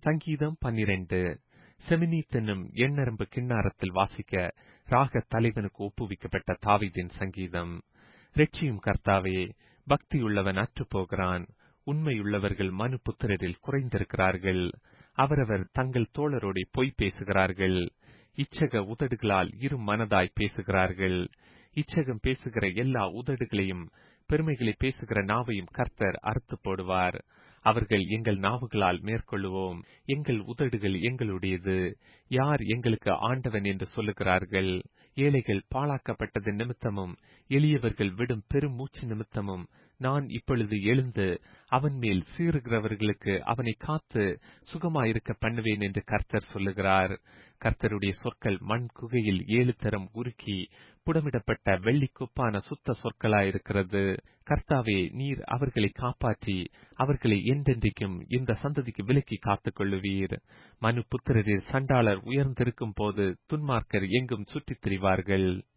சங்கீதம் பன்னிரண்டு செமினீத் என்னும் எண்ணரம்பு கிண்ணாரத்தில் வாசிக்க ராக தலைவனுக்கு ஒப்புவிக்கப்பட்ட தாவீதின் சங்கீதம் ரெட்சியும் கர்த்தாவே பக்தியுள்ளவன் அற்றுப் போகிறான் உண்மையுள்ளவர்கள் மனு புத்திரரில் குறைந்திருக்கிறார்கள் அவரவர் தங்கள் தோழரோட பொய் பேசுகிறார்கள் இச்சக உதடுகளால் இரு மனதாய் பேசுகிறார்கள் இச்சகம் பேசுகிற எல்லா உதடுகளையும் பெருமைகளை பேசுகிற நாவையும் கர்த்தர் அறுத்து போடுவார் அவர்கள் எங்கள் நாவுகளால் மேற்கொள்ளுவோம் எங்கள் உதடுகள் எங்களுடையது யார் எங்களுக்கு ஆண்டவன் என்று சொல்லுகிறார்கள் ஏழைகள் பாழாக்கப்பட்டது நிமித்தமும் எளியவர்கள் விடும் பெரும் மூச்சு நிமித்தமும் நான் இப்பொழுது எழுந்து அவன் மேல் சீறுகிறவர்களுக்கு அவனை காத்து சுகமாயிருக்க பண்ணுவேன் என்று கர்த்தர் சொல்லுகிறார் கர்த்தருடைய சொற்கள் மண் குகையில் ஏழு தரம் உருக்கி புடமிடப்பட்ட வெள்ளிக்குப்பான சுத்த சொற்களாயிருக்கிறது கர்த்தாவே நீர் அவர்களை காப்பாற்றி அவர்களை என்றென்றைக்கும் இந்த சந்ததிக்கு விலக்கி காத்துக் கொள்ளுவீர் மனு புத்திரரில் சண்டாளர் உயர்ந்திருக்கும் போது துன்மார்க்கர் எங்கும் சுற்றித் திரிவார்கள்